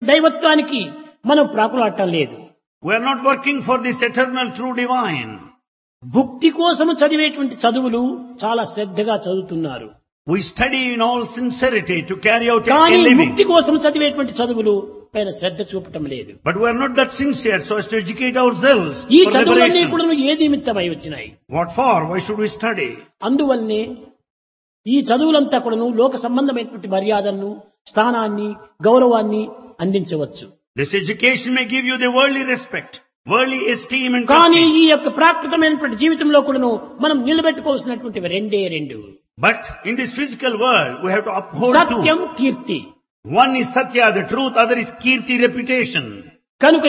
దైవత్వానికి మనం ప్రాకులాడటం లేదు We are not working for this eternal true divine. భుక్తి కోసము చదివేటువంటి చదువులు చాలా శ్రద్ధగా చదువుతున్నారు We study in all sincerity to carry out a కానీ living. ముక్తి కోసం చదివేటువంటి చదువులు పైన శ్రద్ధ చూపటం లేదు But we are not that sincere so as to educate ourselves ఈ for చదువులన్నీ liberation. కూడా ఏ నిమిత్తమై వచ్చినాయి What for? Why should we study? అందువల్లనే ఈ చదువులంతా కూడాను లోక సంబంధమైనటువంటి మర్యాదలను స్థానాన్ని గౌరవాన్ని అందించవచ్చు This education may give you the worldly respect, worldly esteem and కానీ prestige. ఈ యొక్క ప్రాకృతమైనటువంటి జీవితంలో కూడాను మనం నిలబెట్టుకోవాల్సినటువంటి రెండే రెండు But in this physical world, we have to uphold Satyam two. Keerthi One is Satya, the truth, other is Kirti, reputation. కనుక